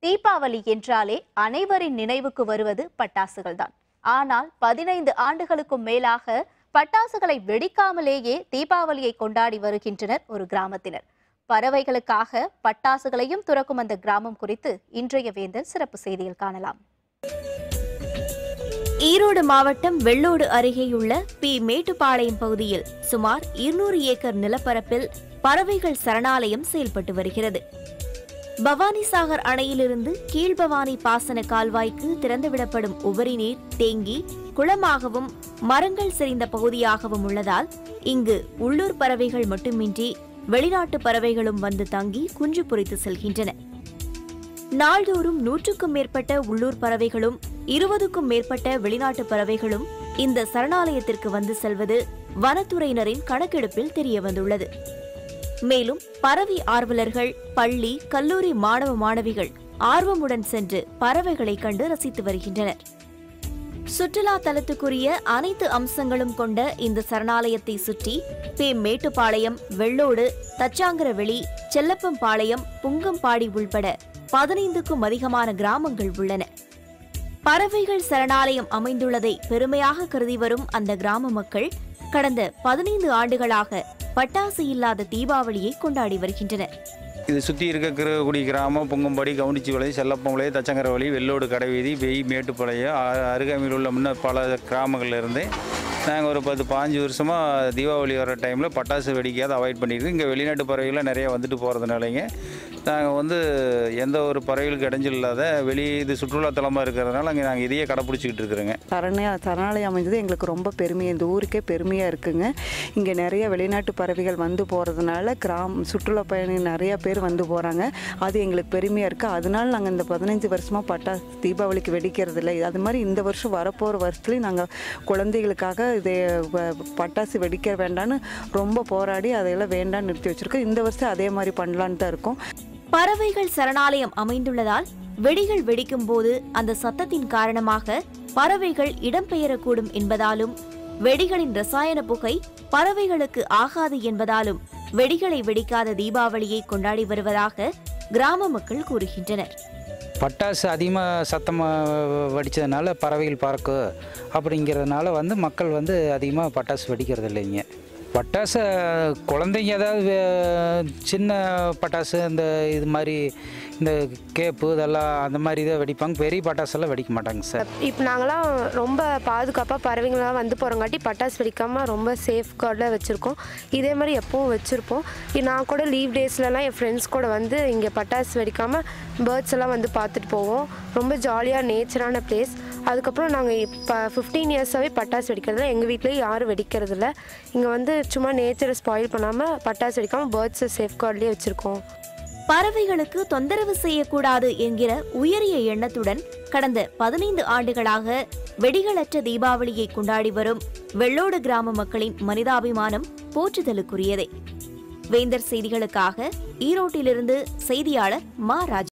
தீபாவளி என்றாலே அனைவரின் நினைவுக்கு வருவது பட்டாசுகள்தான் ஆனால் பதினைந்து ஆண்டுகளுக்கும் மேலாக பட்டாசுகளை வெடிக்காமலேயே தீபாவளியை கொண்டாடி வருகின்றனர் ஒரு கிராமத்தினர் பறவைகளுக்காக பட்டாசுகளையும் துறக்கும் அந்த கிராமம் குறித்து இன்றைய வேந்தர் சிறப்பு செய்தியில் காணலாம் ஈரோடு மாவட்டம் வெள்ளோடு அருகேயுள்ள பி மேட்டுப்பாளையம் பகுதியில் சுமார் இருநூறு ஏக்கர் நிலப்பரப்பில் பறவைகள் சரணாலயம் செயல்பட்டு வருகிறது பவானிசாகர் அணையிலிருந்து கீழ்பவானி பாசன கால்வாய்க்கு திறந்துவிடப்படும் உபரி நீர் தேங்கி குளமாகவும் மரங்கள் செறிந்த பகுதியாகவும் உள்ளதால் இங்கு உள்ளூர் பறவைகள் மட்டுமின்றி வெளிநாட்டு பறவைகளும் வந்து தங்கி குஞ்சு பொரித்து செல்கின்றன நாள்தோறும் நூற்றுக்கும் மேற்பட்ட உள்ளூர் பறவைகளும் இருபதுக்கும் மேற்பட்ட வெளிநாட்டு பறவைகளும் இந்த சரணாலயத்திற்கு வந்து செல்வது வனத்துறையினரின் கணக்கெடுப்பில் தெரியவந்துள்ளது மேலும் பறவை ஆர்வலர்கள் பள்ளி கல்லூரி மாணவ மாணவிகள் ஆர்வமுடன் சென்று பறவைகளை கண்டு ரசித்து வருகின்றனர் சுற்றுலா தலத்துக்குரிய அனைத்து அம்சங்களும் கொண்ட இந்த சரணாலயத்தை சுற்றி பே மேட்டுப்பாளையம் வெள்ளோடு தச்சாங்கரவெளி செல்லப்பம்பாளையம் புங்கம்பாடி உள்பட பதினைந்துக்கும் அதிகமான கிராமங்கள் உள்ளன பறவைகள் சரணாலயம் அமைந்துள்ளதை பெருமையாக கருதி வரும் அந்த கிராம மக்கள் கடந்த பதினைந்து ஆண்டுகளாக பட்டாசு இல்லாத தீபாவளியை கொண்டாடி வருகின்றனர் இது சுற்றி இருக்கக்கூடிய கிராமம் பொங்கம்படி கவுனிச்சிவளை செல்லப்பம்பளை தச்சங்கரவழி வெள்ளோடு கடைவீதி வெய் மேட்டுப்பாளையம் அ- அருகாமையில் உள்ள முன்ன பல கிராமங்கள்ல இருந்து நாங்கள் ஒரு பத்து பாஞ்சு வருஷமாக தீபாவளி வர டைமில் பட்டாசு வெடிக்காத அவாய்ட் பண்ணியிருக்கோம் இங்கே வெளிநாட்டு பறவைகள்லாம் நிறைய வந்துட்டு போகிறதுனாலங்க நாங்கள் வந்து எந்த ஒரு பறவைகளுக்கு இடைஞ்சல் இல்லாத வெளி இது சுற்றுலாத்தலமாக இருக்கிறதுனால அங்கே நாங்கள் இதையே கடைப்பிடிச்சிக்கிட்டு இருக்கிறோங்க சரண சரணாலயம் அமைந்தது எங்களுக்கு ரொம்ப பெருமை இந்த ஊருக்கே பெருமையாக இருக்குங்க இங்கே நிறைய வெளிநாட்டு பறவைகள் வந்து போகிறதுனால கிராம சுற்றுலா பயணி நிறைய பேர் வந்து போகிறாங்க அது எங்களுக்கு பெருமையாக இருக்குது அதனால நாங்கள் இந்த பதினஞ்சு வருஷமாக பட்டா தீபாவளிக்கு வெடிக்கிறது இல்லை அது மாதிரி இந்த வருஷம் வரப்போகிற வருஷத்துலேயும் நாங்கள் குழந்தைகளுக்காக இதை வ- பட்டாசு வெடிக்க வேண்டான்னு ரொம்ப போராடி அதையெல்லாம் வேண்டாம்னு நிறுத்தி வச்சுருக்கோம் இந்த வருஷம் அதே மாதிரி பண்ணலான்னு தான் இருக்கோம் பறவைகள் சரணாலயம் அமைந்துள்ளதால் வெடிகள் வெடிக்கும் போது அந்த சத்தத்தின் காரணமாக பறவைகள் இடம்பெயரக்கூடும் என்பதாலும் வெடிகளின் ரசாயன புகை பறவைகளுக்கு ஆகாது என்பதாலும் வெடிகளை வெடிக்காத தீபாவளியை கொண்டாடி வருவதாக கிராம மக்கள் கூறுகின்றனர் பட்டாசு அதிகமாக சத்தமாக வெடித்ததுனால பறவைகள் பறக்கும் அப்படிங்கிறதுனால வந்து மக்கள் வந்து அதிகமாக பட்டாசு வெடிக்கிறது இல்லைங்க பட்டாசு குழந்தைங்க ஏதாவது வே- சின்ன பட்டாசு இந்த இது மாதிரி இந்த கேப்பு இதெல்லாம் அந்த மாதிரி தான் வெடிப்பாங்க பெரிய பட்டாசெல்லாம் வெடிக்க மாட்டாங்க சார் இப்போ நாங்களாம் ரொம்ப பாதுகாப்பாக பறவைங்களாம் வந்து போகிறங்காட்டி பட்டாசு வெடிக்காமல் ரொம்ப சேஃப் கார்டில் வச்சுருக்கோம் இதே மாதிரி எப்பவும் வச்சுருப்போம் நான் கூட லீவ் டேஸ்லலாம் என் ஃப்ரெண்ட்ஸ் கூட வந்து இங்கே பட்டாசு வெடிக்காமல் பேர்ட்ஸ் எல்லாம் வந்து பார்த்துட்டு போவோம் ரொம்ப ஜாலியாக நேச்சரான பிளேஸ் அதுக்கப்புறம் நாங்கள் இப்போ ஃபிஃப்டீன் இயர்ஸாகவே பட்டாசு வெடிக்கிறதில்ல எங்கள் வீட்லேயும் யாரும் வெடிக்கிறதில்ல இங்கே வந்து சும்மா நேச்சரை ஸ்பாயில் பண்ணாமல் பட்டாசு வெடிக்காமல் பேர்ட்ஸை சேஃப் கார்ட்லேயே வச்சுருக்கோம் பறவைகளுக்கு தொந்தரவு செய்யக்கூடாது என்கிற உயரிய எண்ணத்துடன் கடந்த பதினைந்து ஆண்டுகளாக வெடிகளற்ற தீபாவளியை கொண்டாடி வரும் வெள்ளோடு கிராம மக்களின் மனிதாபிமானம் போற்றுதலுக்குரியதே வேந்தர் செய்திகளுக்காக ஈரோட்டிலிருந்து செய்தியாளர் மா ராஜா